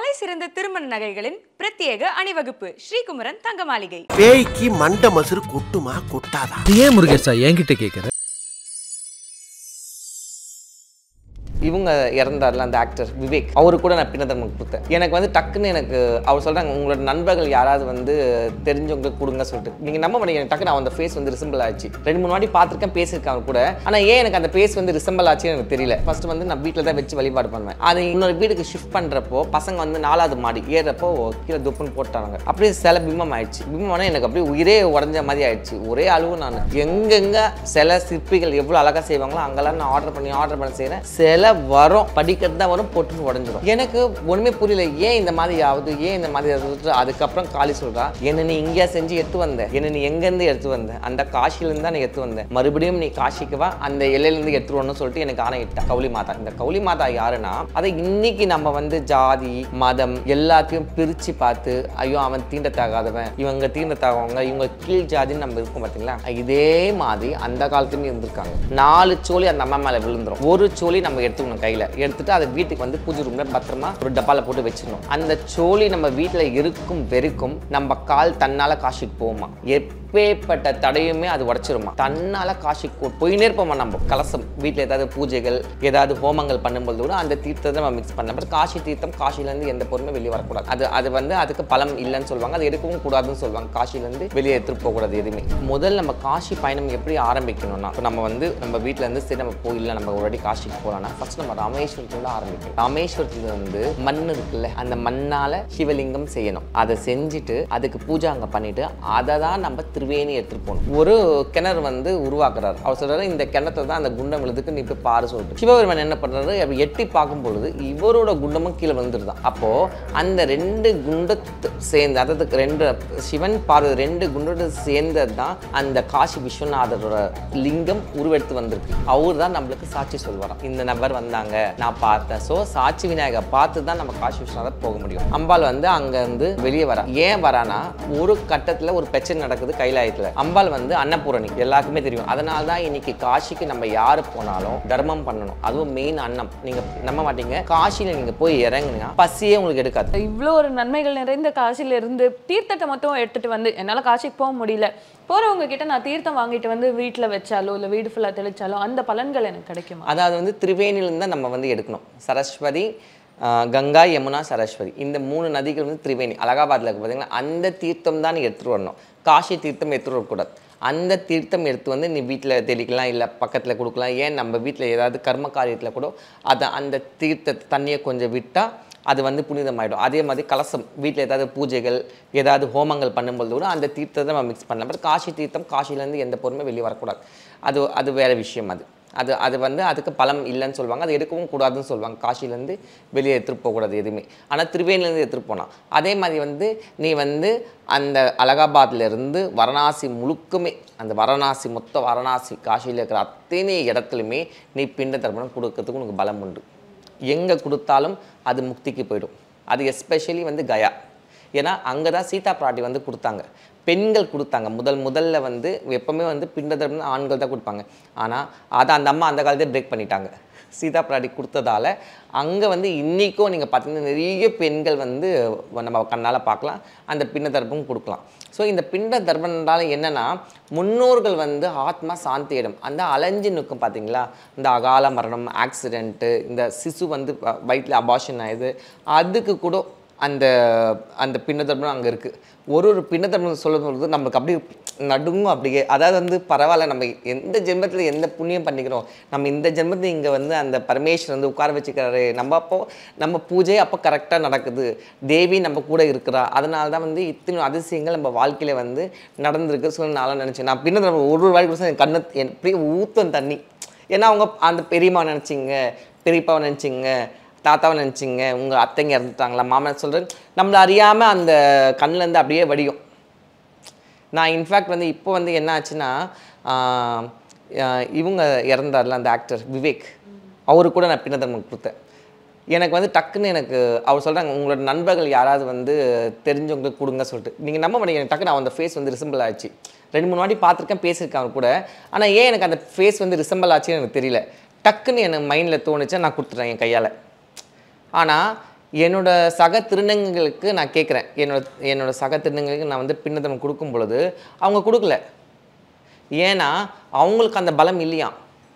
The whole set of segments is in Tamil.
தலை சிறந்த திருமண நகைகளின் பிரத்யேக அணிவகுப்பு ஸ்ரீகுமரன் தங்க மாளிகை பேய்க்கு மண்ட மசுறு கொட்டுமா கொட்டாதா நீ ஏன் முருகேசா என்கிட்ட கேட்குற இவங்க இறந்தார்ல அந்த ஆக்டர் விவேக் அவரு கூட நான் பின்னதர்மம் கொடுத்தேன் எனக்கு வந்து டக்குன்னு எனக்கு அவர் சொல்றாங்க உங்களோட நண்பர்கள் யாராவது வந்து தெரிஞ்சவங்க கொடுங்க சொல்லிட்டு நீங்க நம்ப மாட்டீங்க எனக்கு டக்குன்னு அவன் அந்த ஃபேஸ் வந்து ரிசம்பிள் ஆச்சு ரெண்டு மூணு வாட்டி பார்த்துருக்கேன் பேசியிருக்கேன் அவர் கூட ஆனா ஏன் எனக்கு அந்த ஃபேஸ் வந்து ரிசம்பிள் ஆச்சுன்னு எனக்கு தெரியல ஃபர்ஸ்ட் வந்து நான் வீட்டில் தான் வச்சு வழிபாடு பண்ணுவேன் அது இன்னொரு வீட்டுக்கு ஷிஃப்ட் பண்றப்போ பசங்க வந்து நாலாவது மாடி ஏறப்போ கீழே துப்புன்னு போட்டாங்க அப்படியே சில பிம்பம் ஆயிடுச்சு பிம்பம் ஆனா எனக்கு அப்படியே உயிரே உடஞ்ச மாதிரி ஆயிடுச்சு ஒரே அழுவு நான் எங்கெங்க சில சிற்பிகள் எவ்வளோ அழகா செய்வாங்களோ அங்கெல்லாம் நான் ஆர்டர் பண்ணி ஆர்டர் பண்ணி செய்கிறேன் சில வரும் படிக்கிறது தான் வரும் போட்டு உடஞ்சிரும் எனக்கு ஒண்ணுமே புரியல ஏன் இந்த மாதிரி ஆகுது ஏன் இந்த மாதிரி ஆகுது அதுக்கப்புறம் காளி சொல்றா என்ன நீ இங்கேயா செஞ்சு எடுத்து வந்த என்ன நீ எங்கேருந்து எடுத்து வந்த அந்த காசிலேருந்து தான் நீ எடுத்து வந்த மறுபடியும் நீ காசிக்கு வா அந்த எல்லையிலேருந்து எடுத்துருவோம்னு சொல்லிட்டு எனக்கு ஆணையிட்டா கௌலி மாதா இந்த கௌலி மாதா யாருன்னா அதை இன்னைக்கு நம்ம வந்து ஜாதி மதம் எல்லாத்தையும் பிரிச்சு பார்த்து ஐயோ அவன் தீண்டத்தகாதவன் இவங்க தீண்டத்தகாதவங்க இவங்க கீழ் ஜாதின்னு நம்ம இருக்கோம் பார்த்தீங்களா இதே மாதிரி அந்த காலத்துலயும் இருந்திருக்காங்க நாலு சோழி அந்த அம்மா மேல விழுந்துரும் ஒரு சோழி நம்ம எடுத்துக்கணும் கையில எடுத்துட்டு அதை வீட்டுக்கு வந்து பூஜை ரூம்ல பத்திரமா ஒரு டப்பால போட்டு வச்சிடணும் அந்த சோழி நம்ம வீட்டுல இருக்கும் வெறுக்கும் நம்ம கால் தன்னால காசிக்கு போகுமா எப்பேற்பட்ட தடையுமே அது உடச்சிருமா தன்னால காசிக்கு போ- போயினே இருப்போமா நம்ம கலசம் வீட்டில் ஏதாவது பூஜைகள் ஏதாவது ஹோமங்கள் பண்ணும்போது கூட அந்த தீர்த்தத்தை நம்ம மிக்ஸ் பண்ண பட் காசி தீர்த்தம் காசிலேருந்து எந்த பொருளுமே வெளியே வரக்கூடாது அது அது வந்து அதுக்கு பலம் இல்லைன்னு சொல்லுவாங்க அது எடுக்கவும் கூடாதுன்னு சொல்லுவாங்க காசிலேருந்து வெளியே எடுத்துட்டு போகக்கூடாது எதுவுமே முதல்ல நம்ம காசி பயணம் எப்படி ஆரம்பிக்கணும்னா இப்போ நம்ம வந்து நம்ம வீட்டில் இருந்து சரி நம்ம போயிடல நம்ம ஒரு வாட்டி காசிக்கு போகலாம்னா ஃபர்ஸ்ட் நம்ம ராமேஸ்வரத்துல ஆரம்பிக்கணும் ராமேஸ்வரத்துல வந்து மண் இருக்குல்ல அந்த மண்ணால சிவலிங்கம் செய்யணும் அதை செஞ்சுட்டு அதுக்கு பூஜை அங்கே பண்ணிட்டு அதை தான் நம்ம திருவேணி எடுத்துட்டு போகணும் ஒரு கிணறு வந்து உருவாக்குறாரு அவர் சொல்றாரு இந்த கிணத்தை தான் அந்த குண்டம் விழுதுக்கு நீ போய் பாரு சொல்லிட்டு சிவபெருமன் என்ன பண்றாரு அப்படி எட்டி பார்க்கும் பொழுது இவரோட குண்டமும் கீழே வந்துருதான் அப்போ அந்த ரெண்டு குண்டத்து சேர்ந்து அதாவது ரெண்டு சிவன் பார்வதி ரெண்டு குண்டோட சேர்ந்தது தான் அந்த காசி விஸ்வநாதரோட லிங்கம் உருவெடுத்து வந்திருக்கு அவர் தான் நம்மளுக்கு சாட்சி சொல்வாராம் இந்த நபர் வந்தாங்க நான் பார்த்தேன் ஸோ சாட்சி விநாயகர் பார்த்து தான் நம்ம காசி விஸ்வநாதர் போக முடியும் அம்பாள் வந்து அங்க இருந்து வெளியே வரா ஏன் வரானா ஒரு கட்டத்துல ஒரு பிரச்சனை நடக்குது கைலாயத்துல அம்பாள் வந்து அன்னபூரணி எல்லாருக்குமே தெரியும் அதனால தான் இன்னைக்கு காசிக்கு நம்ம யாரு போனாலும் தர்மம் பண்ணணும் அதுவும் மெயின் அன்னம் நீங்க நம்ப மாட்டீங்க காசியில நீங்க போய் இறங்குனா பசியே உங்களுக்கு எடுக்காது இவ்வளோ ஒரு நன்மைகள் நிறைந்த காசில இருந்து தீர்த்தத்தை மட்டும் எடுத்துட்டு வந்து என்னால காசிக்கு போக முடியல போறவங்க கிட்ட நான் தீர்த்தம் வாங்கிட்டு வந்து வீட்ல வச்சாலோ இல்ல வீடு ஃபுல்லா தெளிச்சாலோ அந்த பலன்கள் எனக்கு கிடைக்குமா அதாவது வந்து திரிவேணியிலிருந்து தான் நம்ம வந்து எடுக்கணும் சரஸ்வதி ஆஹ், கங்கா யமுனா சரஸ்வதி இந்த மூணு நதிகள் வந்து திரிவேணி அலகாபாத்தில் இருக்கு பார்த்தீங்களா அந்த தீர்த்தம் தான் நீ எடுத்துகிட்டு வரணும் காஷி தீர்த்தம் எடுத்துகிட்டு வரக்கூடாது அந்த தீர்த்தம் எடுத்து வந்து நீ வீட்டில் தெளிக்கலாம் இல்லை பக்கத்தில் கொடுக்கலாம் ஏன் நம்ம வீட்டில் ஏதாவது கர்ம காரியத்தில் கூட அதை அந்த தீர்த்த தண்ணியை கொஞ்சம் விட்டால் அது வந்து புனிதமாயிடும் அதே மாதிரி கலசம் வீட்டில் ஏதாவது பூஜைகள் ஏதாவது ஹோமங்கள் பண்ணும்போது கூட அந்த தீர்த்தத்தை நம்ம மிக்ஸ் பண்ணலாம் பட் காஷி தீர்த்தம் காஷிலேருந்து எந்த பொருளுமே வெளியே வரக்கூடாது அது அது வேறு விஷயம் அது அது அது வந்து அதுக்கு பலம் இல்லைன்னு சொல்லுவாங்க அது எடுக்கவும் கூடாதுன்னு சொல்லுவாங்க காசிலேருந்து வெளியே எடுத்துகிட்டு போகக்கூடாது எதுவுமே ஆனால் திருவேணிலேருந்து எடுத்துகிட்டு போகலாம் அதே மாதிரி வந்து நீ வந்து அந்த அலகாபாத்ல இருந்து வாரணாசி முழுக்குமே அந்த வாரணாசி மொத்த வாரணாசி காசியில் இருக்கிற அத்தனை இடத்துலையுமே நீ பிண்ட தர்ப்பணம் கொடுக்கறதுக்கு உனக்கு பலம் உண்டு எங்கே கொடுத்தாலும் அது முக்திக்கு போயிடும் அது எஸ்பெஷலி வந்து கயா ஏன்னா அங்கே தான் சீதா பிராட்டி வந்து கொடுத்தாங்க பெண்கள் கொடுத்தாங்க முதல் முதல்ல வந்து எப்பவுமே வந்து பிண்ட தர்ப்பணம் ஆண்கள் தான் கொடுப்பாங்க ஆனால் அதை அந்த அம்மா அந்த காலத்தையே பிரேக் பண்ணிட்டாங்க சீதா பிராட்டி கொடுத்ததால அங்கே வந்து இன்றைக்கும் நீங்கள் பார்த்தீங்கன்னா நிறைய பெண்கள் வந்து நம்ம கண்ணால் பார்க்கலாம் அந்த பிண்ட தர்ப்பம் கொடுக்கலாம் ஸோ இந்த பிண்ட தர்ப்பணத்தால் என்னென்னா முன்னோர்கள் வந்து ஆத்மா சாந்தி இடம் அந்த அலைஞ்சு நிற்கும் பார்த்தீங்களா இந்த அகால மரணம் ஆக்சிடென்ட்டு இந்த சிசு வந்து வ- வயித்துல அபாஷன் ஆகுது அதுக்கு கூட அந்த அந்த பின்னதர்மம் அங்கே இருக்குது ஒரு ஒரு பின்னதர்மம் சொல்லும்போது நம்மளுக்கு அப்படியே நடுங்கும் அப்படியே அதாவது வந்து பரவாயில்ல நம்ம எந்த ஜென்மத்தில் எந்த புண்ணியம் பண்ணிக்கிறோம் நம்ம இந்த ஜென்மத்தில் இங்கே வந்து அந்த பரமேஸ்வரன் வந்து உட்கார வச்சுக்கிறாரு நம்ம அப்போ நம்ம பூஜை அப்போ கரெக்டாக நடக்குது தேவி நம்ம கூட இருக்கிறா அதனால தான் வந்து இத்தனை அதிசயங்கள் நம்ம வாழ்க்கையில் வந்து நடந்திருக்கு சொல்லி நான் நினச்சேன் நான் பின்னதர்மம் ஒரு ஒரு வாட்டி கூட என் கண்ணு என் அப்படியே ஊற்றும் தண்ணி ஏன்னா அவங்க அந்த பெரியம்மா நினச்சிங்க பெரியப்பாவை நினச்சிங்க தாத்தாவை நினச்சிங்க உங்கள் அத்தைங்க இறந்துட்டாங்களா மாமன் சொல்கிறேன் நம்மளை அறியாமல் அந்த கண்ணுலேருந்து அப்படியே வடியும் நான் இன்ஃபேக்ட் வந்து இப்போ வந்து என்ன ஆச்சுன்னா ஆஹ், ஆஹ், இவங்க இறந்தார்ல அந்த ஆக்டர் விவேக் அவரு கூட நான் பின்னதர்மம் கொடுத்தேன் எனக்கு வந்து டக்குன்னு எனக்கு அவர் சொல்கிறாங்க உங்களோட நண்பர்கள் யாராவது வந்து தெரிஞ்சவங்க கொடுங்க சொல்லிட்டு நீங்கள் நம்ப மாட்டீங்க எனக்கு டக்குன்னு அவன் அந்த ஃபேஸ் வந்து ரிசம்பிள் ஆச்சு ரெண்டு மூணு வாட்டி பார்த்துருக்கேன் பேசியிருக்கேன் அவர் கூட ஆனால் ஏன் எனக்கு அந்த ஃபேஸ் வந்து ரிசம்பிள் ஆச்சுன்னு எனக்கு தெரியல டக்குன்னு எனக்கு மைண்டில் தோணுச்சு நான் கொடுத்துட்டேன் என் கையால் ஆனால் என்னோட சக திருநங்கைகளுக்கு நான் கேட்குறேன் என்னோட என்னோட சக திருநங்கைகளுக்கு நான் வந்து பின்னதனம் கொடுக்கும் பொழுது அவங்க கொடுக்கல ஏன்னா அவங்களுக்கு அந்த பலம் இல்லையா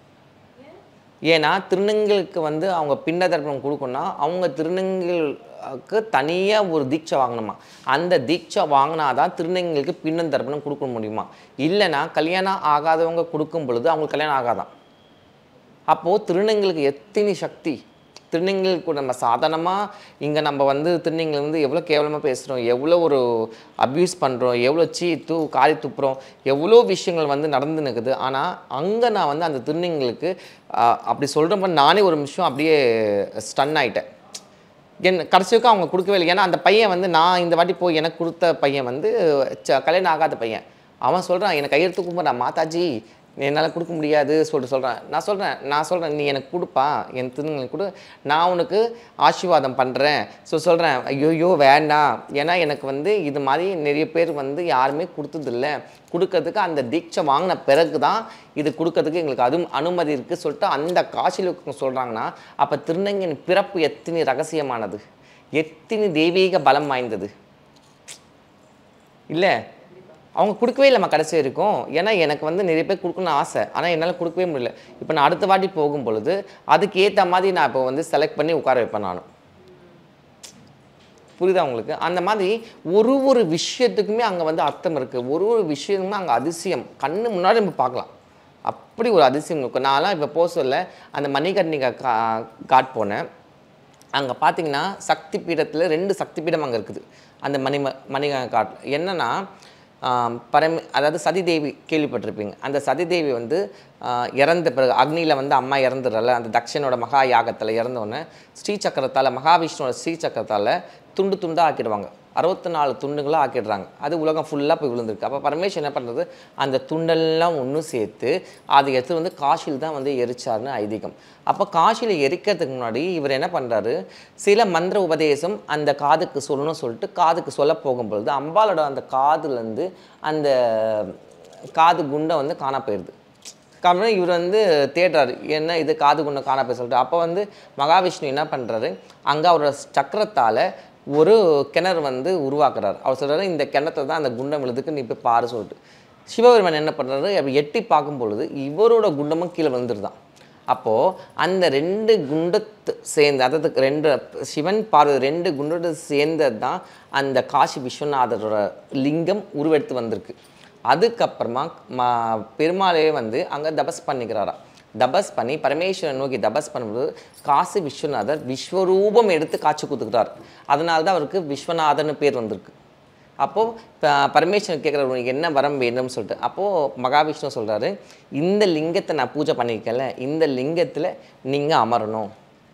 ஏன்னா திருநங்கைகளுக்கு வந்து அவங்க பின்ன தர்ப்பணம் கொடுக்கணும்னா அவங்க திருநங்கைகளுக்கு தனியாக ஒரு தீட்சை வாங்கணுமா அந்த தீட்சை வாங்கினா தான் திருநங்கைகளுக்கு பின்ன தர்ப்பணம் கொடுக்க முடியுமா இல்லைன்னா கல்யாணம் ஆகாதவங்க கொடுக்கும் பொழுது அவங்களுக்கு கல்யாணம் ஆகாதான் அப்போது திருநங்கைகளுக்கு எத்தனை சக்தி திருநங்கைகள் கூட நம்ம சாதாரணமாக இங்கே நம்ம வந்து திருநங்கைகள் வந்து எவ்வளோ கேவலமாக பேசுகிறோம் எவ்வளோ ஒரு அப்யூஸ் பண்ணுறோம் எவ்வளோ சீ தூ காரி துப்புறோம் எவ்வளோ விஷயங்கள் வந்து நடந்து நிற்குது ஆனால் அங்கே நான் வந்து அந்த திருநங்கைகளுக்கு ஆஹ், அப்படி சொல்கிறப்ப நானே ஒரு நிமிஷம் அப்படியே ஸ்டன் ஆயிட்டேன் என் கடைசிக்கு அவங்க கொடுக்கவே இல்லை ஏன்னா அந்த பையன் வந்து நான் இந்த வாட்டி போய் எனக்கு கொடுத்த பையன் வந்து ச- கல்யாணம் ஆகாத பையன் அவன் சொல்கிறான் எனக்கு கையெழுத்து கும்பிட்றான் மாதாஜி என்னால் கொடுக்க முடியாது சொல்லிட்டு சொல்கிறேன் நான் சொல்கிறேன் நான் சொல்கிறேன் நீ எனக்கு கொடுப்பா என் திருநங்களுக்கு கொடு நான் உனக்கு ஆசீர்வாதம் பண்ணுறேன் ஸோ சொல்கிறேன் ஐயோயோ வேண்டாம் ஏன்னா எனக்கு வந்து இது மாதிரி நிறைய பேர் வந்து யாருமே கொடுத்ததில்ல கொடுக்கறதுக்கு அந்த தீட்சை வாங்கின பிறகு தான் இது கொடுக்கறதுக்கு எங்களுக்கு அதுவும் அனுமதி இருக்குது சொல்லிட்டு அந்த காசில் சொல்கிறாங்கன்னா அப்போ திருநங்கையின் பிறப்பு எத்தனை ரகசியமானது எத்தனை தெய்வீக பலம் வாய்ந்தது இல்லை அவங்க கொடுக்கவே இல்லைம்மா கடைசி வரைக்கும் ஏன்னா எனக்கு வந்து நிறைய பேர் கொடுக்கணும்னு ஆசை ஆனால் என்னால் கொடுக்கவே முடியல இப்போ நான் அடுத்த வாட்டி போகும் பொழுது அதுக்கு ஏற்ற மாதிரி நான் இப்போ வந்து செலக்ட் பண்ணி உட்கார வைப்பேன் நானும் புரியுதா உங்களுக்கு அந்த மாதிரி ஒரு ஒரு விஷயத்துக்குமே அங்கே வந்து அர்த்தம் இருக்குது ஒரு ஒரு விஷயமுமே அங்கே அதிசயம் கண்ணு முன்னாடி நம்ம பார்க்கலாம் அப்படி ஒரு அதிசயம் இருக்கும் நான்லாம் இப்போ போக சொல்ல அந்த மணிகர்ணிகா கா காட் போனேன் அங்கே பார்த்தீங்கன்னா சக்தி பீடத்தில் ரெண்டு சக்தி பீடம் அங்கே இருக்குது அந்த மணி மணிகா காட் என்னன்னா ஆம், பரம அதாவது சதிதேவி கேள்விப்பட்டிருப்பீங்க அந்த சதிதேவி வந்து ஆ, இறந்த பிறகு அக்னியில் வந்து அம்மா இறந்துடுறல அந்த தக்ஷனோட மகா யாகத்தில் இறந்தோடனே ஸ்ரீசக்கரத்தால் மகாவிஷ்ணுவோட ஸ்ரீசக்கரத்தால் துண்டு துண்டாக ஆக்கிடுவாங்க அறுபத்தி நாலு துண்டுகளாக ஆக்கிடுறாங்க அது உலகம் ஃபுல்லாக போய் விழுந்திருக்கு அப்போ பரமேஸ்வரன் என்ன பண்ணுறது அந்த துண்டெல்லாம் ஒன்று சேர்த்து அதை எடுத்து வந்து காசியில் தான் வந்து எரிச்சார்னு ஐதீகம் அப்போ காசியில் எரிக்கிறதுக்கு முன்னாடி இவர் என்ன பண்ணுறாரு சில மந்திர உபதேசம் அந்த காதுக்கு சொல்லணும்னு சொல்லிட்டு காதுக்கு சொல்ல போகும்பொழுது அம்பாலோட அந்த காதுலேருந்து அந்த காது குண்டை வந்து காண போயிடுது காரணம் இவர் வந்து தேடுறாரு என்ன இது காது குண்டை காண போய் சொல்லிட்டு அப்போ வந்து மகாவிஷ்ணு என்ன பண்ணுறாரு அங்கே அவரோட சக்கரத்தால் ஒரு கிணறு வந்து உருவாக்குறாரு அவர் சொல்றாரு இந்த கிணத்துல தான் அந்த குண்டம் விழுதுக்கு நீ போய் பாரு சொல்லிட்டு சிவபெருமன் என்ன பண்ணுறாரு அப்படி எட்டி பார்க்கும் பொழுது இவரோட குண்டமும் கீழே விழுந்துருதான் அப்போது அந்த ரெண்டு குண்டத்து சேர்ந்து அதாவது ரெண்டு சிவன் பார்வதி ரெண்டு குண்டோடு சேர்ந்தது தான் அந்த காசி விஸ்வநாதரோட லிங்கம் உருவெடுத்து வந்திருக்கு அதுக்கப்புறமா ம பெருமாளே வந்து அங்கே தபஸ் பண்ணிக்கிறாராம் தபஸ் பண்ணி பரமேஸ்வரன் நோக்கி தபஸ் பண்ணும்போது காசி விஸ்வநாதர் விஸ்வரூபம் எடுத்து காட்சி கொடுத்துக்கிறார் அதனால தான் அவருக்கு விஸ்வநாதர்னு பேர் வந்திருக்கு அப்போது ப- பரமேஸ்வரன் கேட்குறாரு உனக்கு என்ன வரம் வேணும்னு சொல்லிட்டு அப்போது மகாவிஷ்ணு சொல்கிறாரு இந்த லிங்கத்தை நான் பூஜை பண்ணியிருக்கேன்ல இந்த லிங்கத்தில் நீங்கள் அமரணும்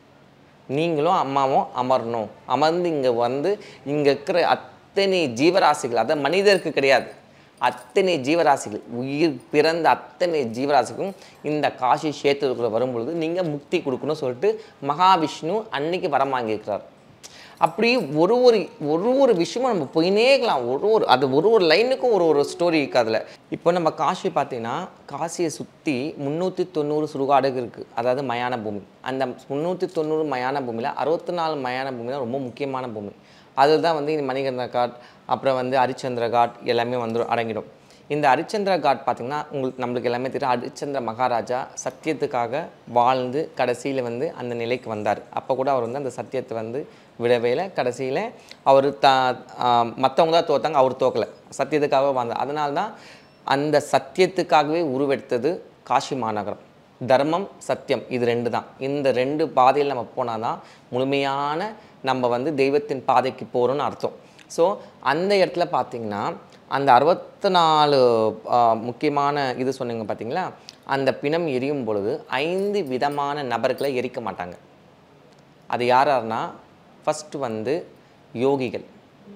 நீங்களும் அம்மாவும் அமரணும் அமர்ந்து இங்கே வந்து இங்கே இருக்கிற அத்தனை ஜீவராசிகள் அதாவது மனிதருக்கு கிடையாது அத்தனை ஜீவராசிகள் உயிர் பிறந்த அத்தனை ஜீவராசிக்கும் இந்த காசி சேத்துக்குள்ள வரும்பொழுது நீங்கள் முக்தி கொடுக்கணும்னு சொல்லிட்டு மகாவிஷ்ணு அன்னைக்கு வரம் வாங்கியிருக்கிறார் அப்படி ஒரு ஒரு ஒரு ஒரு விஷயமும் நம்ம போயினே இருக்கலாம் ஒரு ஒரு அது ஒரு ஒரு லைனுக்கும் ஒரு ஒரு ஸ்டோரி இருக்குது அதில் இப்போ நம்ம காசி பார்த்தீங்கன்னா காசியை சுற்றி முந்நூற்றி தொண்ணூறு சுடுகாடுகள் இருக்குது அதாவது மயான பூமி அந்த முந்நூற்றி தொண்ணூறு மயான பூமியில் அறுபத்தி நாலு மயான பூமி தான் ரொம்ப முக்கியமான பூமி அதில் தான் வந்து இந்த மணிகண்ட காட் அப்புறம் வந்து ஹரிச்சந்திர காட் எல்லாமே வந்து அடங்கிடும் இந்த ஹரிச்சந்திர காட் பார்த்திங்கன்னா உங்களுக்கு நம்மளுக்கு எல்லாமே தெரியும் ஹரிச்சந்திர மகாராஜா சத்தியத்துக்காக வாழ்ந்து கடைசியில் வந்து அந்த நிலைக்கு வந்தார் அப்போ கூட அவர் வந்து அந்த சத்தியத்தை வந்து விடவே இல்லை கடைசியில் அவர் த மற்றவங்க தான் தோத்தாங்க அவர் தோக்கலை சத்தியத்துக்காக வாழ்ந்தார் அதனால தான் அந்த சத்தியத்துக்காகவே உருவெடுத்தது காஷி மாநகரம் தர்மம் சத்தியம் இது ரெண்டு தான் இந்த ரெண்டு பாதையில் நம்ம போனால் தான் முழுமையான நம்ம வந்து தெய்வத்தின் பாதைக்கு போகிறோம்னு அர்த்தம் ஸோ அந்த இடத்துல பார்த்தீங்கன்னா அந்த அறுபத்தி நாலு முக்கியமான இது சொன்னீங்க பார்த்தீங்களா அந்த பிணம் எரியும் பொழுது ஐந்து விதமான நபர்களை எரிக்க மாட்டாங்க அது யார் யாருன்னா ஃபஸ்ட்டு வந்து யோகிகள்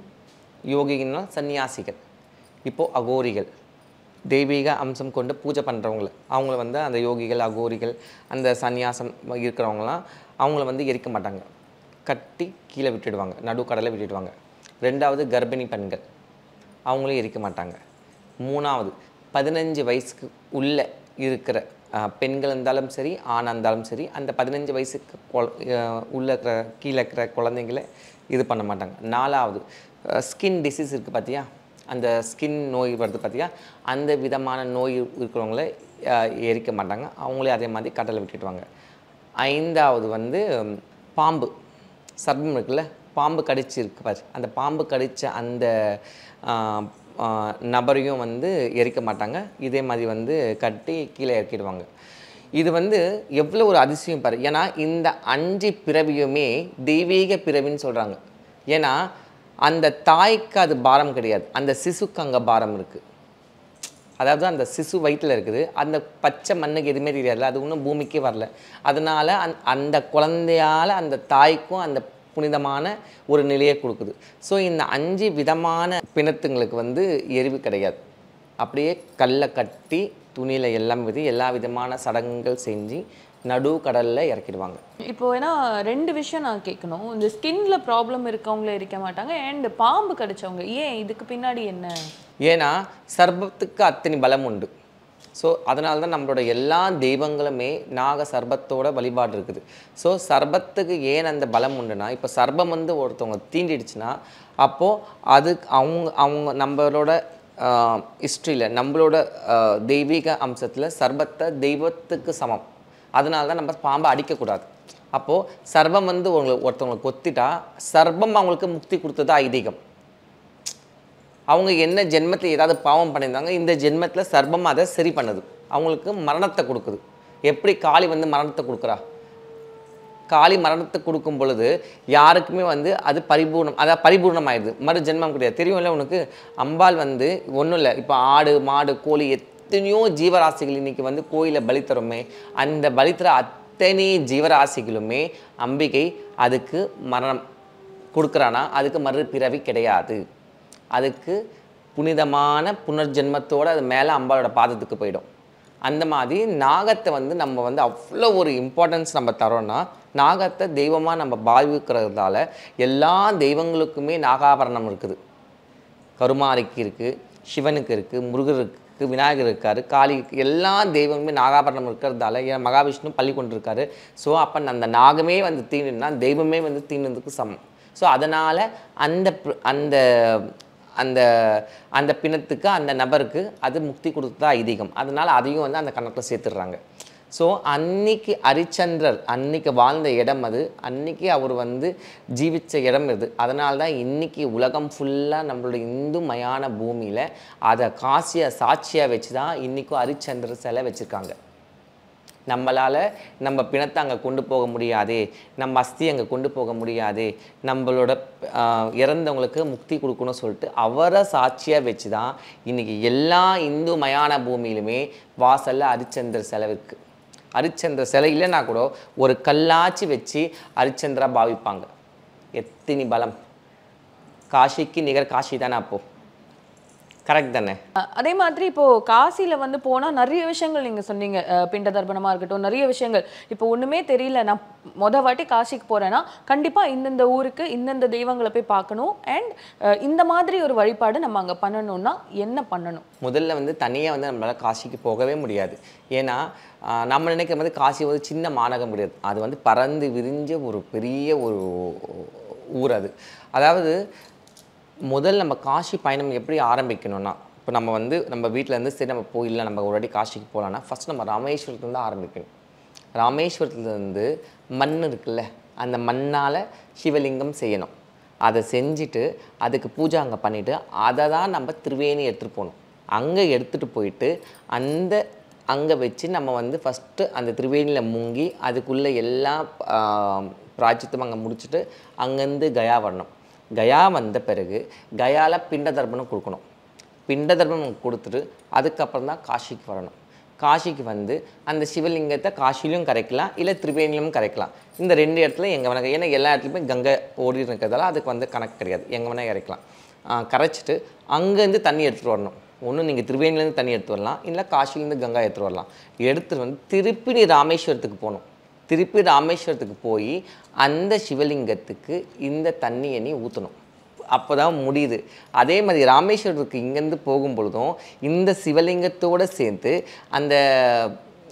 யோகிகள்னா சன்னியாசிகள் இப்போது அகோரிகள் தெய்வீக அம்சம் கொண்டு பூஜை பண்ணுறவங்கள அவங்கள வந்து அந்த யோகிகள் அகோரிகள் அந்த சந்நியாசம் இருக்கிறவங்களாம் அவங்கள வந்து எரிக்க மாட்டாங்க கட்டி கீழே விட்டுடுவாங்க நடுக்கடலை விட்டுடுவாங்க ரெண்டாவது கர்ப்பிணி பெண்கள் அவங்களும் எரிக்க மாட்டாங்க மூணாவது பதினஞ்சு வயசுக்கு உள்ளே இருக்கிற ஆஹ் பெண்கள் இருந்தாலும் சரி ஆணாக இருந்தாலும் சரி அந்த பதினஞ்சு வயசுக்கு கொ- ஆஹ் உள்ள இருக்கிற கீழே இருக்கிற குழந்தைங்கள இது பண்ண மாட்டாங்க நாலாவது ஸ்கின் டிசீஸ் இருக்குது பார்த்தியா அந்த ஸ்கின் நோய் வருது பார்த்தியா அந்த விதமான நோய் இருக்கிறவங்கள ஆஹ் எரிக்க மாட்டாங்க அவங்களே அதே மாதிரி கடலை விட்டுடுவாங்க ஐந்தாவது வந்து ம், பாம்பு சர்ப்பம் இருக்குல்ல பாம்பு கடிச்சு இருக்கு பாரு அந்த பாம்பு கடிச்ச அந்த ஆ, ஆ, நபரையும் வந்து எரிக்க மாட்டாங்க இதே மாதிரி வந்து கட்டி கீழே இறக்கிடுவாங்க இது வந்து எவ்வளோ ஒரு அதிசயம் பாரு ஏன்னா இந்த அஞ்சு பிறவியுமே தெய்வீக பிறவின்னு சொல்கிறாங்க ஏன்னா அந்த தாய்க்கு அது பாரம் கிடையாது அந்த சிசுக்கு அங்கே பாரம் இருக்குது அதாவது அந்த சிசு வயிற்றில் இருக்குது அந்த பச்சை மண்ணுக்கு எதுவுமே தெரியாதுல்ல அது இன்னும் பூமிக்கே வரல அதனால் அந் அந்த குழந்தையால் அந்த தாய்க்கும் அந்த புனிதமான ஒரு நிலையை கொடுக்குது ஸோ இந்த அஞ்சு விதமான பிணத்துங்களுக்கு வந்து எரிவு கிடையாது அப்படியே கல்லை கட்டி துணியில் எல்லாம் விதி எல்லா விதமான சடங்குகள் செஞ்சு நடு கடலில் இறக்கிடுவாங்க இப்போ ஏன்னா ரெண்டு விஷயம் நான் கேட்கணும் இந்த ஸ்கின்ல ப்ராப்ளம் இருக்கவங்கள இருக்க மாட்டாங்க அண்ட் பாம்பு கடிச்சவங்க ஏன் இதுக்கு பின்னாடி என்ன ஏன்னா சர்பத்துக்கு அத்தனை பலம் உண்டு ஸோ அதனால தான் நம்மளோட எல்லா தெய்வங்களுமே நாக சர்பத்தோட வழிபாடு இருக்குது ஸோ சர்பத்துக்கு ஏன் அந்த பலம் உண்டுனா இப்போ சர்பம் வந்து ஒருத்தவங்க தீண்டிடுச்சுன்னா அப்போது அது அவங்க அவங்க நம்மளோட ஹிஸ்ட்ரியில் நம்மளோட ஆஹ், தெய்வீக அம்சத்தில் சர்பத்தை தெய்வத்துக்கு சமம் அதனால தான் நம்ம பாம்பை அடிக்கக்கூடாது அப்போது சர்பம் வந்து உங்களுக்கு ஒருத்தவங்களை கொத்திட்டா சர்பம் அவங்களுக்கு முக்தி கொடுத்தது ஐதீகம் அவங்க என்ன ஜென்மத்தில் ஏதாவது பாவம் பண்ணியிருந்தாங்க இந்த ஜென்மத்தில் சர்பம் அதை சரி பண்ணுது அவங்களுக்கு மரணத்தை கொடுக்குது எப்படி காளி வந்து மரணத்தை கொடுக்குறா காளி மரணத்தை கொடுக்கும் பொழுது யாருக்குமே வந்து அது பரிபூர்ணம் அதாவது பரிபூர்ணம் ஆயிடுது மறு ஜென்மம் கிடையாது தெரியும்ல உனக்கு அம்பாள் வந்து ஒன்றும் இல்லை இப்போ ஆடு மாடு கோழி எத்தனையோ ஜீவராசிகள் இன்னைக்கு வந்து கோயிலை பலி தருமே அந்த பலி தர அத்தனை ஜீவராசிகளுமே அம்பிகை அதுக்கு மரணம் கொடுக்குறானா அதுக்கு மறுபிறவி கிடையாது அதுக்கு புனிதமான புனர்ஜென்மத்தோடு அது மேலே அம்பாளோட பாதத்துக்கு போயிடும் அந்த மாதிரி நாகத்தை வந்து நம்ம வந்து அவ்வளோ ஒரு இம்பார்ட்டன்ஸ் நம்ம தரோம்னா நாகத்தை தெய்வமாக நம்ம பாவிக்கிறதால எல்லா தெய்வங்களுக்குமே நாகாபரணம் இருக்குது கருமாரிக்கு இருக்குது சிவனுக்கு இருக்குது முருகர் இருக்கு விநாயகர் இருக்கார் காளி இருக்கு. எல்லா தெய்வங்களுமே நாகாபரணம் இருக்கிறதால ஏன் மகாவிஷ்ணு பள்ளி கொண்டிருக்காரு ஸோ அப்போ அந்த நாகமே வந்து தீண்டுனா தெய்வமே வந்து தீண்டுறதுக்கு சமம் ஸோ அதனால் அந்த பி- அந்த அந்த அந்த பிணத்துக்கு அந்த நபருக்கு அது முக்தி கொடுத்ததா ஐதீகம் அதனால் அதையும் வந்து அந்த கணக்கில் சேர்த்துடுறாங்க ஸோ அன்னைக்கு ஹரிச்சந்திரர் அன்னைக்கு வாழ்ந்த இடம் அது அன்னைக்கு அவர் வந்து ஜீவித்த இடம் இது அதனால தான் இன்னைக்கு உலகம் ஃபுல்லாக நம்மளோட இந்து மயான பூமியில் அதை காசியை சாட்சியாக வச்சு தான் இன்றைக்கும் ஹரிச்சந்திரர் சிலை வச்சுருக்காங்க நம்மளால் நம்ம பிணத்தை அங்கே கொண்டு போக முடியாதே நம்ம அஸ்தி அங்கே கொண்டு போக முடியாதே நம்மளோட ஆஹ், இறந்தவங்களுக்கு முக்தி கொடுக்கணும்னு சொல்லிட்டு அவரை சாட்சியாக வச்சு தான் இன்றைக்கி எல்லா இந்து மயான பூமியிலுமே வாசலில் ஹரிச்சந்திர சிலை இருக்குது ஹரிச்சந்திர சிலை இல்லைன்னா கூட ஒரு கல்லாச்சி வச்சு ஹரிச்சந்திரா பாவிப்பாங்க எத்தனை பலம் காஷிக்கு நிகர் காஷி தானே அப்போது கரெக்ட் தானே அஹ் அதே மாதிரி இப்போ காசில வந்து போனா நிறைய விஷயங்கள் நீங்க சொன்னீங்க அஹ் பிண்ட தர்ப்பணமா இருக்கட்டும் நிறைய விஷயங்கள் இப்போ ஒண்ணுமே தெரியல நான் மொத வாட்டி காசிக்கு போறேன்னா கண்டிப்பா இந்தந்த ஊருக்கு இந்தந்த தெய்வங்களை போய் பார்க்கணும் அண்ட் இந்த மாதிரி ஒரு வழிபாடு நம்ம அங்க பண்ணணும்னா என்ன பண்ணணும் முதல்ல வந்து தனியாக வந்து நம்மளால் காசிக்கு போகவே முடியாது ஏன்னா ஆஹ், நம்ம நினைக்கிற மாதிரி காசி வந்து சின்ன மாநகம் கிடையாது அது வந்து பறந்து விரிஞ்ச ஒரு பெரிய ஒரு ஊர் அது அதாவது முதல் நம்ம காசி பயணம் எப்படி ஆரம்பிக்கணும்னா இப்போ நம்ம வந்து நம்ம வீட்டில் இருந்து சரி நம்ம போயிடலாம் நம்ம ஒரு வாட்டி காசிக்கு போகலான்னா ஃபஸ்ட் நம்ம ராமேஸ்வரத்துலேருந்து ஆரம்பிக்கணும் ராமேஸ்வரத்துலேருந்து மண் இருக்குல்ல அந்த மண்ணால் சிவலிங்கம் செய்யணும் அதை செஞ்சுட்டு அதுக்கு பூஜை அங்கே பண்ணிவிட்டு அதை தான் நம்ம திருவேணி எடுத்துகிட்டு போகணும் அங்கே எடுத்துகிட்டு போயிட்டு அந்த அங்கே வச்சு நம்ம வந்து ஃபஸ்ட்டு அந்த திருவேணியில் முங்கி அதுக்குள்ளே எல்லா பிராஜ்யத்தும் அங்கே முடிச்சுட்டு அங்கேருந்து கயா வரணும் கயா வந்த பிறகு கயால பிண்ட தர்ப்பணம் கொடுக்கணும் பிண்ட தர்ப்பணம் கொடுத்துட்டு அதுக்கப்புறம் தான் காசிக்கு வரணும் காசிக்கு வந்து அந்த சிவலிங்கத்தை காசிலையும் கரைக்கலாம் இல்லை திரிவேணியிலும் கரைக்கலாம் இந்த ரெண்டு இடத்துல எங்கே வேணா ஏன்னா எல்லா இடத்துலையுமே கங்கை ஓடி இருக்கிறதால அதுக்கு வந்து கணக்கு கிடையாது எங்கே வேணால் இறக்கலாம் ஆஹ் கரைச்சிட்டு அங்கேருந்து தண்ணி எடுத்துகிட்டு வரணும் ஒன்று நீங்கள் திரிவேணிலேருந்து தண்ணி எடுத்து வரலாம் இல்லை காசிலேருந்து கங்கா எடுத்துகிட்டு வரலாம் எடுத்துகிட்டு வந்து திருப்பி நீ ராமேஸ்வரத்துக்கு போகணும் திருப்பி ராமேஸ்வரத்துக்கு போய் அந்த சிவலிங்கத்துக்கு இந்த தண்ணியை நீ ஊற்றணும் அப்போ தான் முடியுது அதே மாதிரி ராமேஸ்வரத்துக்கு இங்கேருந்து போகும் பொழுதும் இந்த சிவலிங்கத்தோடு சேர்த்து அந்த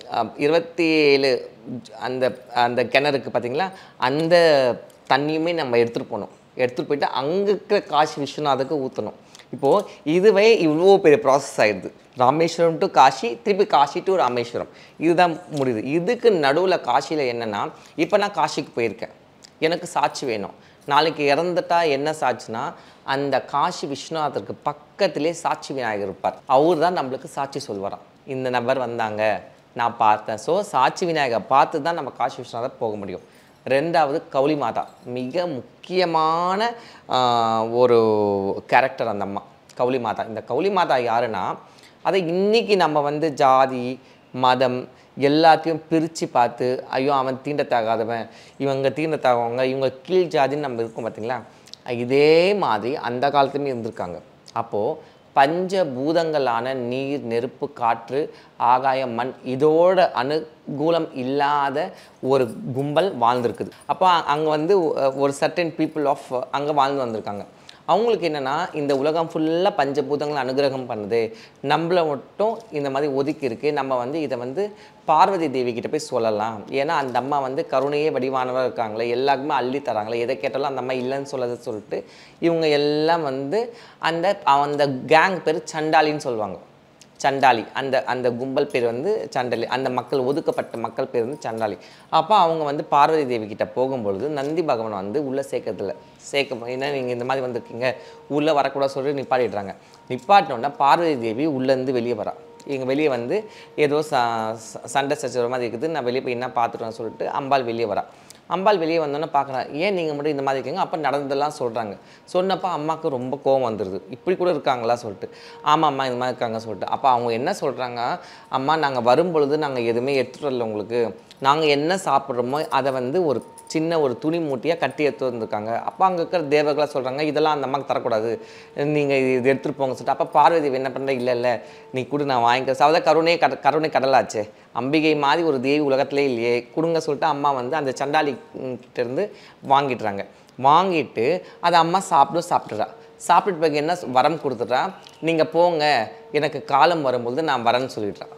இருபத்தி ஏழு அந்த அந்த கிணறுக்கு பார்த்தீங்களா அந்த தண்ணியுமே நம்ம எடுத்துகிட்டு போகணும் எடுத்துகிட்டு போயிட்டு அங்கே இருக்கிற காசி விஸ்வநாதருக்கு ஊற்றணும் இப்போது இதுவே இவ்வளோ பெரிய ப்ராசஸ் ஆயிடுது ராமேஸ்வரம் டு காஷி திருப்பி காஷி டு ராமேஸ்வரம் இதுதான் முடியுது இதுக்கு நடுவில் காசியில் என்னென்னா இப்போ நான் காசிக்கு போயிருக்கேன் எனக்கு சாட்சி வேணும் நாளைக்கு இறந்துட்டா என்ன சாட்சினா அந்த காசி விஸ்வநாதருக்கு பக்கத்திலே சாட்சி விநாயகர் இருப்பார் அவர் தான் நம்மளுக்கு சாட்சி சொல்வாராம் இந்த நபர் வந்தாங்க நான் பார்த்தேன் ஸோ சாட்சி விநாயகர் பார்த்து தான் நம்ம காசி விஸ்வநாதர் போக முடியும் ரெண்டாவது கௌளி மாதா மிக முக்கியமான ஆஹ், ஒரு கேரக்டர் அந்த அம்மா கௌளி மாதா இந்த கௌளி மாதா யாருன்னா அதை இன்னைக்கு நம்ம வந்து ஜாதி மதம் எல்லாத்தையும் பிரித்து பார்த்து ஐயோ அவன் தீண்டத்தகாதவன் இவங்க தீண்டத்தகாதவங்க இவங்க கீழ் ஜாதின்னு நம்ம இருக்கோம் பார்த்தீங்களா இதே மாதிரி அந்த காலத்துலேயும் இருந்திருக்காங்க அப்போது பஞ்சபூதங்களான நீர் நெருப்பு காற்று ஆகாயம் மண் இதோட அனுகூலம் இல்லாத ஒரு கும்பல் வாழ்ந்திருக்குது அப்போ அங்கே வந்து ஒ- ஒரு சர்டன் பீப்புள் ஆஃப் அங்கே வாழ்ந்து வந்திருக்காங்க அவங்களுக்கு என்னென்னா இந்த உலகம் ஃபுல்லாக பஞ்சபூதங்களை அனுகிரகம் பண்ணுது நம்மள மட்டும் இந்த மாதிரி ஒதுக்கி இருக்கு நம்ம வந்து இதை வந்து பார்வதி தேவி கிட்ட போய் சொல்லலாம் ஏன்னா அந்த அம்மா வந்து கருணையே வடிவானவராக இருக்காங்களே எல்லாருக்குமே அள்ளி தராங்களே எதை கேட்டாலும் அந்த அம்மா இல்லைன்னு சொல்லதை சொல்லிட்டு இவங்க எல்லாம் வந்து அந்த அந்த கேங் பேர் சண்டாலின்னு சொல்லுவாங்க சண்டாளி அந்த அந்த கும்பல் பேர் வந்து சண்டாளி அந்த மக்கள் ஒதுக்கப்பட்ட மக்கள் பேர் வந்து சண்டாளி அப்போ அவங்க வந்து பார்வதி தேவி கிட்ட போகும்பொழுது நந்தி பகவான் வந்து உள்ளே சேர்க்கறதில்ல சேர்க்க ஏன்னா நீங்கள் இந்த மாதிரி வந்திருக்கீங்க உள்ளே வரக்கூடாது சொல்லி நிப்பாட்டிடுறாங்க நிப்பாட்டினோன்னா பார்வதி தேவி உள்ளேருந்து வெளியே வரா இங்கே வெளியே வந்து ஏதோ ச ச- சண்டை சச்சரவு மாதிரி இருக்குது நான் வெளியே போய் என்ன பார்த்துட்டேன்னு சொல்லிட்டு அம்பாள் வெளியே வரா அம்பாள் வெளியே வந்தோன்னே பார்க்குறேன் ஏன் நீங்கள் மட்டும் இந்த மாதிரி இருக்கீங்க அப்போ நடந்ததெல்லாம் சொல்கிறாங்க சொன்னப்போ அம்மாவுக்கு ரொம்ப கோவம் வந்துடுது இப்படி கூட இருக்காங்களா சொல்லிட்டு ஆமாம் அம்மா இந்த மாதிரி இருக்காங்க சொல்லிட்டு அப்போ அவங்க என்ன சொல்கிறாங்க அம்மா நாங்கள் வரும்பொழுது நாங்கள் எதுவுமே எடுத்துகிட்டு வரல உங்களுக்கு நாங்கள் என்ன சாப்பிட்றோமோ அதை வந்து ஒரு சின்ன ஒரு துணி மூட்டையாக கட்டி எடுத்து வந்திருக்காங்க அப்போ அங்கே இருக்கிற தேவர்களாக சொல்கிறாங்க இதெல்லாம் அந்த அம்மாவுக்கு தரக்கூடாது நீங்கள் இது எடுத்துகிட்டு போங்க சொல்லிட்டு அப்போ பார்வதி என்ன பண்ணுற இல்லை இல்லை நீ கொடு நான் வாங்கிக்கிறேன் சவத கருணை கட கருணை கடலாச்சே அம்பிகை மாதிரி ஒரு தேவி உலகத்திலே இல்லையே கொடுங்க சொல்லிட்டு அம்மா வந்து அந்த சண்டாளி ம், கிட்ட இருந்து வாங்கிடுறாங்க வாங்கிட்டு அதை அம்மா சாப்பிடும் சாப்பிட்றா சாப்பிட்டு பிறகு என்ன வரம் கொடுத்துட்றா நீங்கள் போங்க எனக்கு காலம் வரும்போது நான் வரேன்னு சொல்லிடுறா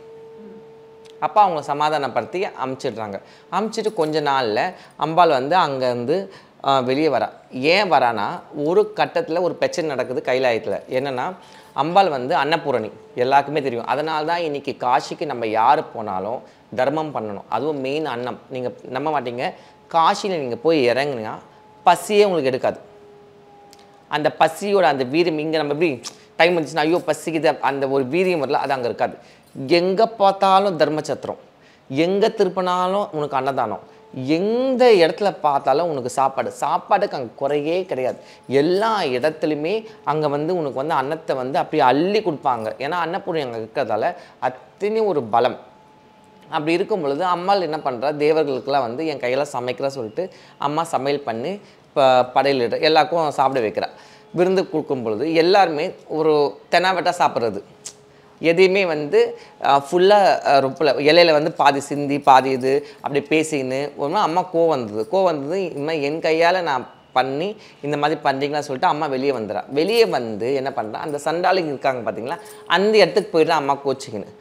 அப்போ அவங்க சமாதானப்படுத்தி அமுச்சிடுறாங்க அமுச்சிட்டு கொஞ்ச நாளில் அம்பாள் வந்து அங்கேருந்து வெளியே வரா ஏன் வரானா ஒரு கட்டத்தில் ஒரு பிரச்சனை நடக்குது கைலாயத்தில் என்னென்னா அம்பாள் வந்து அன்னபூரணி எல்லாருக்குமே தெரியும் அதனால தான் இன்றைக்கி காசிக்கு நம்ம யார் போனாலும் தர்மம் பண்ணணும் அதுவும் மெயின் அன்னம் நீங்கள் நம்ப மாட்டீங்க காசியில் நீங்கள் போய் இறங்குனா பசியே உங்களுக்கு எடுக்காது அந்த பசியோட அந்த வீரியம் இங்கே நம்ம எப்படி டைம் வந்துச்சுன்னா ஐயோ பசிக்குது அந்த ஒரு வீரியம் வரல அது அங்கே இருக்காது எங்கே பார்த்தாலும் தர்மச்சத்திரம் எங்கே திருப்பினாலும் உனக்கு அன்னதானம் எந்த இடத்துல பார்த்தாலும் உனக்கு சாப்பாடு சாப்பாடுக்கு அங்கே குறையே கிடையாது எல்லா இடத்துலையுமே அங்கே வந்து உனக்கு வந்து அன்னத்தை வந்து அப்படியே அள்ளி கொடுப்பாங்க ஏன்னா அன்னப்பூர்ணி அங்கே இருக்கிறதால அத்தனை ஒரு பலம் அப்படி இருக்கும் பொழுது அம்மாள் என்ன பண்ணுறா தேவர்களுக்கெல்லாம் வந்து என் கையில் சமைக்கிறா சொல்லிட்டு அம்மா சமையல் பண்ணி இப்போ படையலிட எல்லாருக்கும் சாப்பிட வைக்கிறா விருந்து கொடுக்கும் பொழுது எல்லாருமே ஒரு தெனாவெட்டா சாப்பிட்றது எதையுமே வந்து ஃபுல்லாக ரொப்பில் இலையில வந்து பாதி சிந்தி பாதி இது அப்படி பேசிக்கின்னு ஒரு நாள் அம்மா கோவம் வந்தது கோவம் வந்தது இனிமேல் என் கையால் நான் பண்ணி இந்த மாதிரி பண்ணுறீங்களா சொல்லிட்டு அம்மா வெளியே வந்துடுறா வெளியே வந்து என்ன பண்ணுறா அந்த சண்டாளிங்க இருக்காங்க பார்த்தீங்களா அந்த இடத்துக்கு போயிடுறா அம்மா கோச்சிக்கின்னு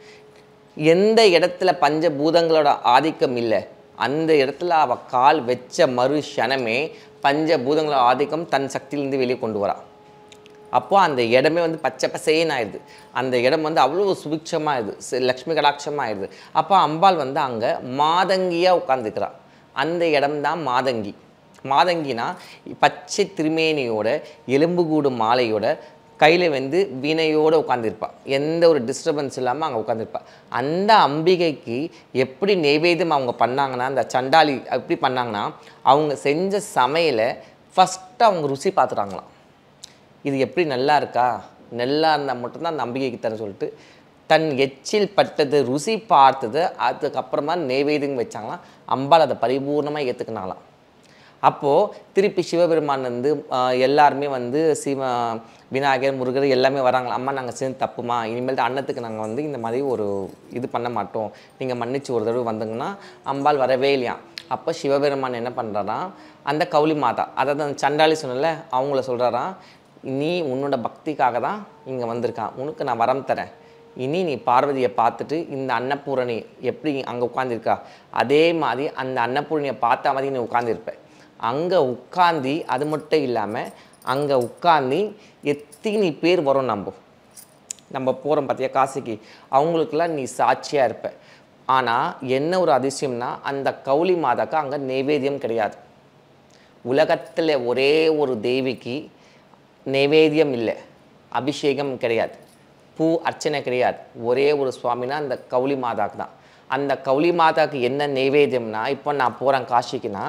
எந்த இடத்துல பஞ்சபூதங்களோட ஆதிக்கம் இல்லை அந்த இடத்துல அவ கால் வச்ச மறு க்ஷணமே பஞ்சபூதங்களோட ஆதிக்கம் தன் சக்தியிலேருந்து வெளியே கொண்டு வரா அப்போ அந்த இடமே வந்து பச்சை பசேன்னு ஆயிடுது அந்த இடம் வந்து அவ்வளோ சுபிக்ஷமாகிடுது சி- லக்ஷ்மி கடாட்சமாக ஆயிடுது அப்போ அம்பாள் வந்து அங்கே மாதங்கியாக உட்காந்துக்கிறா அந்த இடம்தான் மாதங்கி மாதங்கினா பச்சை திருமேனியோட எலும்புகூடு மாலையோட கையில் வந்து வீணையோடு உட்காந்துருப்பா எந்த ஒரு டிஸ்டர்பன்ஸ் இல்லாமல் அங்கே உட்காந்துருப்பா அந்த அம்பிகைக்கு எப்படி நெய்வேத்தியம் அவங்க பண்ணாங்கன்னா அந்த சண்டாளி எப்படி பண்ணாங்கன்னா அவங்க செஞ்ச சமையலை ஃபஸ்ட்டு அவங்க ருசி பார்த்துட்டாங்களாம் இது எப்படி நல்லா இருக்கா நல்லா இருந்தால் மட்டும்தான் அந்த நம்பிக்கைக்கு தரேன் சொல்லிட்டு தன் எச்சில் பட்டது ருசி பார்த்தது அதுக்கப்புறமா நெய்வேதியம் வச்சாங்களாம் அம்பாள் அதை பரிபூர்ணமாக ஏற்றுக்கினாங்களாம் அப்போது திருப்பி சிவபெருமான் வந்து ஆஹ், எல்லாருமே வந்து சிவ விநாயகர் முருகர் எல்லாமே வராங்களா அம்மா நாங்கள் சேர்ந்து தப்புமா இனிமேல் அன்னத்துக்கு நாங்கள் வந்து இந்த மாதிரி ஒரு இது பண்ண மாட்டோம் நீங்கள் மன்னிச்சு ஒரு தடவை வந்தீங்கன்னா அம்பாள் வரவே இல்லையா அப்போ சிவபெருமான் என்ன பண்ணுறாராம் அந்த கௌலி மாதா அதாவது அந்த சண்டாளி சொன்னல அவங்கள சொல்கிறாராம் நீ உன்னோட பக்திக்காக தான் இங்கே வந்திருக்கான் உனக்கு நான் வரம் தரேன் இனி நீ பார்வதியை பார்த்துட்டு இந்த அன்னபூரணி எப்படி அங்கே உட்காந்துருக்கா அதே மாதிரி அந்த அன்னபூரணியை பார்த்த மாதிரி நீ உட்காந்துருப்ப அங்கே உட்காந்தி அது மட்டும் இல்லாமல் அங்கே உட்காந்தி எத்தனை பேர் வரும் நம்ம நம்ம போகிறோம் பார்த்தியா காசிக்கு அவங்களுக்கெல்லாம் நீ சாட்சியாக இருப்ப ஆனால் என்ன ஒரு அதிசயம்னா அந்த கௌளி மாதாக்கு அங்கே நைவேத்தியம் கிடையாது உலகத்தில் ஒரே ஒரு தேவிக்கு நைவேத்தியம் இல்லை அபிஷேகம் கிடையாது பூ அர்ச்சனை கிடையாது ஒரே ஒரு சுவாமினா அந்த கௌளி மாதாக்கு தான் அந்த கௌளி மாதாக்கு என்ன நைவேத்தியம்னா இப்போ நான் போகிறேன் காசிக்குன்னா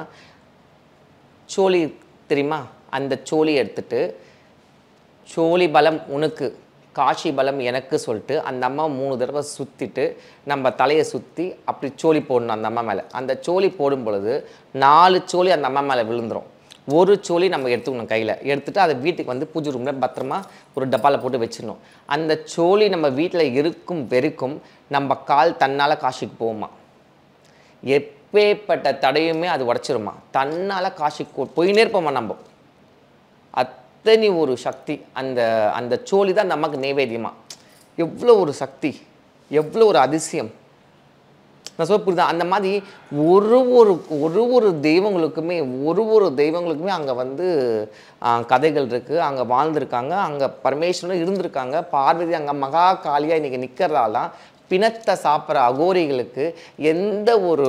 சோழி தெரியுமா அந்த சோழி எடுத்துட்டு சோழி பலம் உனக்கு காஷி பலம் எனக்கு சொல்லிட்டு அந்த அம்மா மூணு தடவை சுற்றிட்டு நம்ம தலையை சுற்றி அப்படி சோழி போடணும் அந்த அம்மா மேலே அந்த சோழி போடும் பொழுது நாலு சோழி அந்த அம்மா மேலே விழுந்துரும் ஒரு சோழி நம்ம எடுத்துக்கணும் கையில் எடுத்துட்டு அதை வீட்டுக்கு வந்து பூஜை ரூமில் பத்திரமா ஒரு டப்பாவில் போட்டு வச்சிடணும் அந்த சோழி நம்ம வீட்டில் இருக்கும் வெறுக்கும் நம்ம கால் தன்னால் காஷிக்கு போகுமா எப்பேற்பட்ட தடையுமே அது உடச்சிருமா தன்னால் காஷிக்கு போயினே இருப்போமா நம்ம அத்தனை ஒரு சக்தி அந்த அந்த சோழி தான் நமக்கு நைவேத்தியமா எவ்வளோ ஒரு சக்தி எவ்வளோ ஒரு அதிசயம் நான் சொல்ல புரியுதா அந்த மாதிரி ஒரு ஒரு ஒரு ஒரு தெய்வங்களுக்குமே ஒரு ஒரு தெய்வங்களுக்குமே அங்கே வந்து ஆ, கதைகள் இருக்குது அங்கே வாழ்ந்திருக்காங்க அங்கே பரமேஸ்வரன் இருந்திருக்காங்க பார்வதி அங்கே மகா காளியாக இன்றைக்கி நிற்கிறதால தான் பிணத்தை சாப்பிட்ற அகோரிகளுக்கு எந்த ஒரு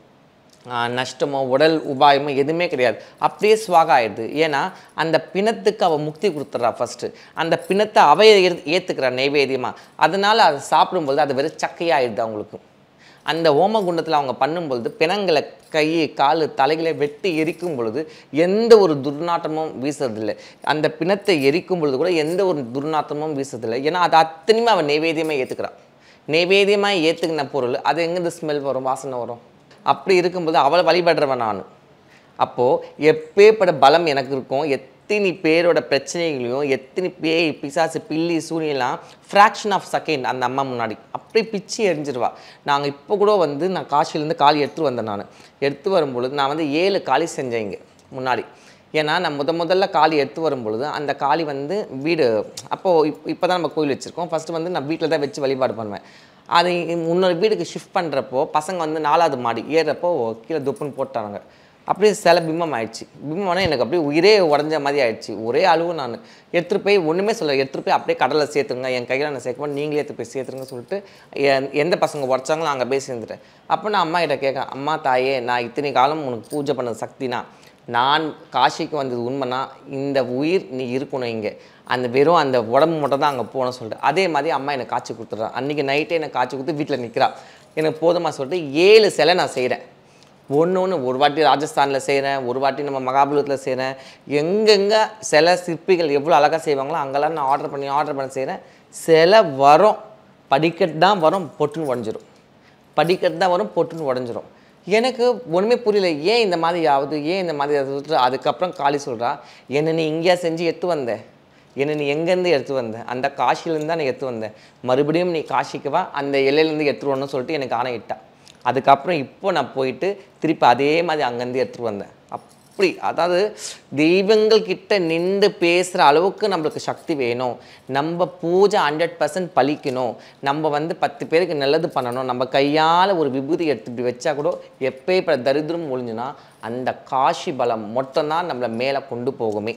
ஆ, நஷ்டமோ உடல் உபாயமோ எதுவுமே கிடையாது அப்படியே சுவாக ஆயிடுது ஏன்னா அந்த பிணத்துக்கு அவள் முக்தி கொடுத்துட்றா ஃபஸ்ட்டு அந்த பிணத்தை அவ ஏற்றுக்கிறா நைவேத்தியமாக அதனால் அதை சாப்பிடும்போது அது வெறும் சக்கையாயிடுது அவங்களுக்கு அந்த ஓமகுண்டத்தில் அவங்க பண்ணும்பொழுது பிணங்களை கை கால் தலைகளை வெட்டி எரிக்கும் பொழுது எந்த ஒரு துர்நாற்றமும் வீசுறதில்லை அந்த பிணத்தை எரிக்கும் பொழுது கூட எந்த ஒரு துர்நாற்றமும் வீசுறதில்லை ஏன்னா அது அத்தனையுமே அவன் நைவேத்தியமாக ஏற்றுக்கிறான் நைவேத்தியமாக ஏற்றுக்கின பொருள் அது எங்கேருந்து ஸ்மெல் வரும் வாசனை வரும் அப்படி இருக்கும்போது அவளை வழிபடுறவன் நான் அப்போது எப்பேற்பட்ட பலம் எனக்கு இருக்கும் எத்தனை பேரோட பிரச்சனைகளையும் எத்தனை பேய் பிசாசு பில்லி சூரியெல்லாம் ஃப்ராக்ஷன் ஆஃப் செகண்ட் அந்த அம்மா முன்னாடி அப்படியே பிச்சு எரிஞ்சிருவா நாங்கள் இப்போ கூட வந்து நான் காசிலேருந்து காலி எடுத்து வந்தேன் நான் எடுத்து வரும்பொழுது நான் வந்து ஏழு காலி செஞ்சேன் இங்கே முன்னாடி ஏன்னா நான் முத முதல்ல காளி எடுத்து வரும்பொழுது அந்த காளி வந்து வீடு அப்போது இப் இப்போ தான் நம்ம கோயில் வச்சுருக்கோம் ஃபஸ்ட்டு வந்து நான் வீட்டில் தான் வச்சு வழிபாடு பண்ணுவேன் அது இன்னொரு வீட்டுக்கு ஷிஃப்ட் பண்ணுறப்போ பசங்க வந்து நாலாவது மாடி ஏறுறப்போ கீழே துப்புன்னு போட்டாங்க அப்படியே சில பிம்பம் ஆயிடுச்சு பிம்பம்னா எனக்கு அப்படியே உயிரே உடஞ்ச மாதிரி ஆயிடுச்சு ஒரே அழுவு நான் எடுத்துகிட்டு போய் ஒன்றுமே சொல்ல எடுத்துகிட்டு போய் அப்படியே கடலில் சேர்த்துருங்க என் கையில் நான் சேர்க்க நீங்களே எடுத்து போய் சேர்த்துருங்க சொல்லிட்டு என்- எந்த பசங்க உடச்சாங்களோ அங்கே போய் சேர்ந்துட்டேன் அப்போ நான் அம்மா கிட்ட கேட்கேன் அம்மா தாயே நான் இத்தனை காலம் உனக்கு பூஜை பண்ண சக்தினா நான் காசிக்கு வந்தது உண்மைனா இந்த உயிர் நீ இருக்கணும் இங்கே அந்த வெறும் அந்த உடம்பு மட்டும் தான் அங்கே போகணும்னு சொல்லிட்டு அதே மாதிரி அம்மா எனக்கு காய்ச்சி கொடுத்துட்றா அன்றைக்கி நைட்டே எனக்கு காய்ச்சி கொடுத்து வீட்டில் நிற்கிறா எனக்கு போதுமா சொல்லிட்டு ஏழு சிலை நான் செய்கிறேன் ஒன்று ஒன்று ஒரு வாட்டி ராஜஸ்தானில் செய்கிறேன் ஒரு வாட்டி நம்ம மகாபலிபுரத்தில் செய்கிறேன் எங்கெங்கே சில சிற்பிகள் எவ்வளோ அழகாக செய்வாங்களோ அங்கெல்லாம் நான் ஆர்டர் பண்ணி ஆர்டர் பண்ணி செய்கிறேன் சிலை வரும் படிக்கட்டு தான் வரும் பொட்டுன்னு உடஞ்சிரும் படிக்கட்டு தான் வரும் பொட்டுன்னு உடஞ்சிரும் எனக்கு ஒன்றுமே புரியல ஏன் இந்த மாதிரி ஆகுது ஏன் இந்த மாதிரி ஆகுது சொல்லிட்டு அதுக்கப்புறம் காளி சொல்கிறா என்னை நீ இங்கேயா செஞ்சு எடுத்து வந்த என்னை நீ எங்கேருந்து எடுத்து வந்த அந்த காசிலேருந்து தான் நான் எடுத்து வந்தேன் மறுபடியும் நீ காசிக்கு வா அந்த எல்லையிலேருந்து எடுத்துட்டு வரணும்னு சொல்லிட்டு எனக்கு ஆணையிட்டா அதுக்கப்புறம் இப்போ நான் போயிட்டு திருப்பி அதே மாதிரி அங்கேருந்து எடுத்துட்டு வந்தேன் அப்படி அதாவது தெய்வங்கள் கிட்ட நின்று பேசுகிற அளவுக்கு நம்மளுக்கு சக்தி வேணும் நம்ம பூஜை ஹண்ட்ரட் பர்சன்ட் பலிக்கணும் நம்ம வந்து பத்து பேருக்கு நல்லது பண்ணணும் நம்ம கையால் ஒரு விபூதி எடுத்து இப்படி வச்சா கூட எப்போ இப்போ தரித்திரம் ஒழிஞ்சுனா அந்த காஷி பலம் மட்டும்தான் நம்மளை மேலே கொண்டு போகுமே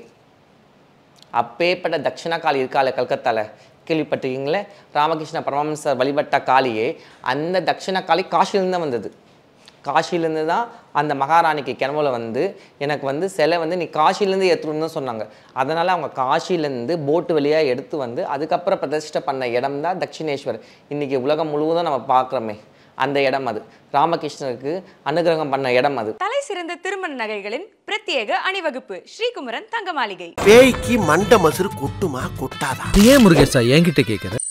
அப்பேற்பட்ட தட்சிண காளி இருக்கால கல்கத்தால கேள்விப்பட்டிருக்கீங்களே ராமகிருஷ்ண பரமஹம்சர் வழிபட்ட காளியே அந்த தட்சிண காளி காசிலிருந்து தான் வந்தது காசிலேருந்து தான் அந்த மகாராணிக்கு கிணவுல வந்து எனக்கு வந்து சிலை வந்து நீ காசிலேருந்து எடுத்துட்டு தான் சொன்னாங்க அதனால் அவங்க காசிலேருந்து போட்டு வழியாக எடுத்து வந்து அதுக்கப்புறம் பிரதிஷ்டை பண்ண இடம் தான் தட்சிணேஸ்வர் இன்றைக்கி உலகம் முழுவதும் நம்ம பார்க்குறோமே அந்த இடம் அது ராமகிருஷ்ணருக்கு அனுகிரகம் பண்ண இடம் அது தலை சிறந்த திருமண நகைகளின் பிரத்யேக அணிவகுப்பு ஸ்ரீகுமரன் தங்க மாளிகை பேய்க்கு மண்ட மசுறு கொட்டுமா கொட்டாதா நீ ஏன் முருகேசா என்கிட்ட கேட்குற